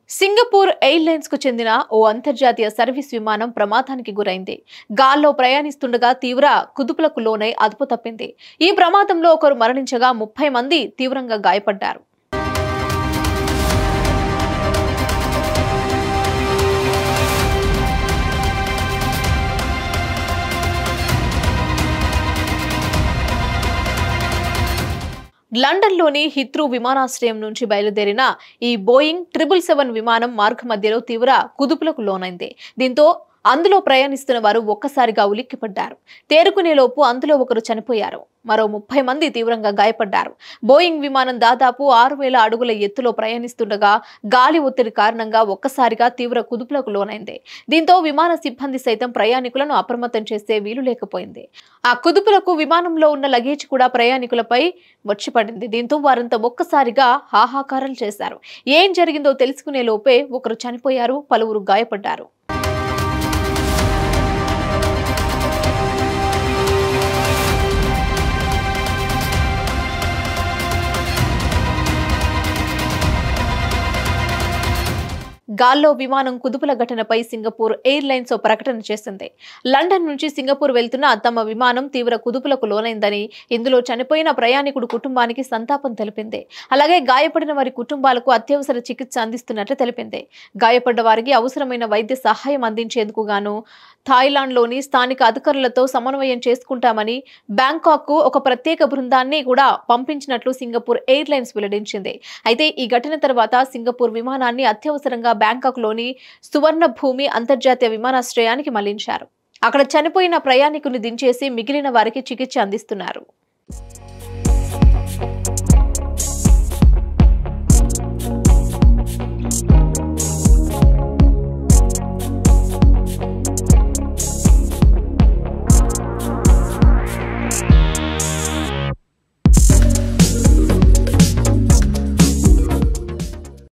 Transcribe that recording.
Singapore airlines కు చెందిన ఓ అంతర్జాతీయ సర్వీస్ విమానం ప్రమాదానికి గురైంది గాల్లో ప్రయాణిస్తుండగా తీవ్ర కుదుపులకు లోనై అదుపు తప్పింది ఈ ప్రమాదంలో ఒకరు మరణించగా ముప్పై మంది తీవ్రంగా గాయపడ్డారు లండన్లోని హిత్రూ విమానాశ్రయం నుంచి బయలుదేరిన ఈ బోయింగ్ ట్రిపుల్ సెవెన్ విమానం మార్గ మధ్యలో తీవ్ర కుదుపులకు లోనైంది దీంతో అందులో ప్రయాణిస్తున్న వారు ఒక్కసారిగా ఉలిక్కిపడ్డారు తేరుకునేలోపు అందులో ఒకరు చనిపోయారు మరో ముప్పై మంది తీవ్రంగా గాయపడ్డారు బోయింగ్ విమానం దాదాపు ఆరు వేల అడుగుల ఎత్తులో ప్రయాణిస్తుండగా గాలి ఒత్తిడి కారణంగా ఒక్కసారిగా తీవ్ర కుదుపులకు లోనైంది దీంతో విమాన సిబ్బంది సైతం ప్రయాణికులను అప్రమత్తం చేసే వీలు లేకపోయింది ఆ కుదుపులకు విమానంలో ఉన్న లగేజ్ కూడా ప్రయాణికులపై వచ్చి పడింది దీంతో వారంతా ఒక్కసారిగా హాహాకారాలు చేశారు ఏం జరిగిందో తెలుసుకునే లోపే ఒకరు చనిపోయారు పలువురు గాయపడ్డారు గాల్లో విమానం కుదుపుల ఘటనపై సింగపూర్ ఎయిర్లైన్స్ ఓ ప్రకటన చేసింది లండన్ నుంచి సింగపూర్ వెళ్తున్న తమ విమానం తీవ్ర కుదుపులకు లోనైందని ఇందులో చనిపోయిన ప్రయాణికుడు కుటుంబానికి సంతాపం తెలిపింది అలాగే గాయపడిన వారి కుటుంబాలకు అత్యవసర చికిత్స అందిస్తున్నట్లు తెలిపింది గాయపడ్డ వారికి అవసరమైన వైద్య సహాయం అందించేందుకు గాను థాయిలాండ్లోని స్థానిక అధికారులతో సమన్వయం చేసుకుంటామని బ్యాంకాక్ ఒక ప్రత్యేక బృందాన్ని కూడా పంపించినట్లు సింగపూర్ ఎయిర్లైన్స్ వెల్లడించింది అయితే ఈ ఘటన తర్వాత సింగపూర్ విమానాన్ని అత్యవసరంగా బ్యాంకాక్లోని సువర్ణ భూమి అంతర్జాతీయ విమానాశ్రయానికి మళ్లించారు అక్కడ చనిపోయిన ప్రయాణికుని దించేసి మిగిలిన వారికి చికిత్స అందిస్తున్నారు